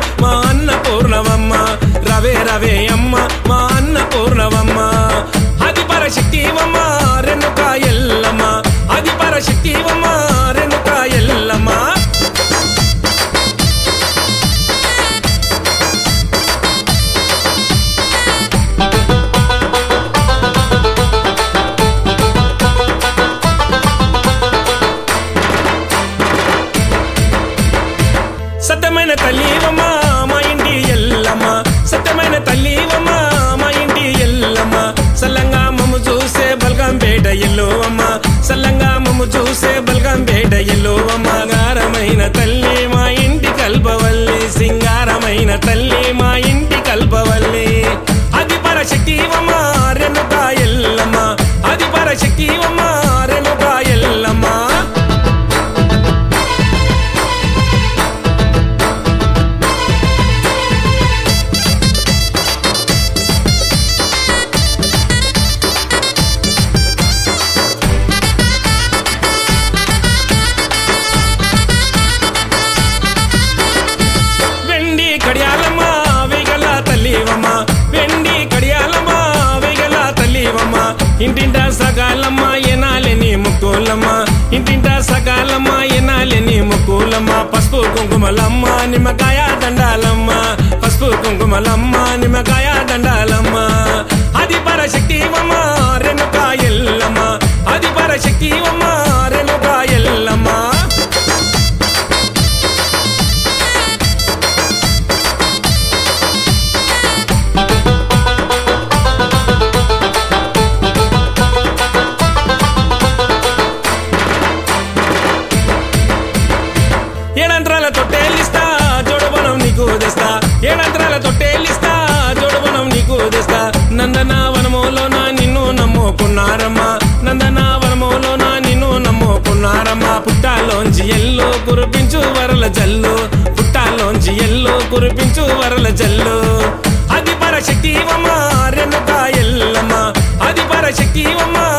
మా అన్న పూర్ణవమ్మ రవే రవే అమ్మ మా అన్న పూర్ణవమ్మ అది పరశక్తివమ్మ రెనుక ఎల్లమ్మ అది పరశక్తివమ్మ రెనుక ఎల్లమ్మ సత్యమైన తల్లివమ్మ మా ఇంటి ఎల్లమ్మ సత్యమైన తల్లివమ్మ మా ఇంటి ఎల్లమ్మ సల్లంగా మమ్ము చూసే బల్గంపేట ఎల్లోవమ్మ సల్లంగా మమ్ము చూసే బల్గంపేట ఎల్లోవమ్మ గారమైన తల్లి మా ఇంటి కల్పవల్లి సింగారమైన తల్లి మా ఇంటి కల్పవల్లి అది పరశక్తివమ్మ రెనుక ఎల్లమ్మ అది పరశక్తివమ్మ రెనుక ఎల్లమ్మ వెండి కడియాలమ్మ వేగల తల్లివమ్మ వెండి కడియాలమ్మ వేగల తల్లివమ్మ ఇంటింట సకాలమ్మ ఎనాలని ముక్కులమ్మ ఇంటింట సకాలమ్మ ఎనాలని ముక్కులమ్మ పసుపు కుంకుమలమ్మ నిమ్మకాయ దండాలమ్మ పసుపు కుంకుమలమ్మ నిమ్మకాయ దండాలమ్మ అది పరశక్తివమ్మ రెనుక ఎల్లమ్మ అది పరశక్తివమ్మ రెనుక ఎల్లమ్మ ఏడంత్రాల తొట్టేలిస్తా జోడబనం నీకు తెస్తా ఏడంత్రాల తొట్టేలిస్తా జోడబనం నీకు తెస్తా నందన వనములోన నిన్ను నమ్ముకున్నారమ్మా నందన వనములోన నిన్ను నమ్ముకున్నారమ్మా పుట్టాలోంచి ఎల్లు కురిపించు వరల జల్లు పుట్టాలోంచి ఎల్లు కురిపించు వరల జల్లు అది పరశక్తివమ్మ రెనుక ఎల్లమ్మ అది పరశక్తివమ్మ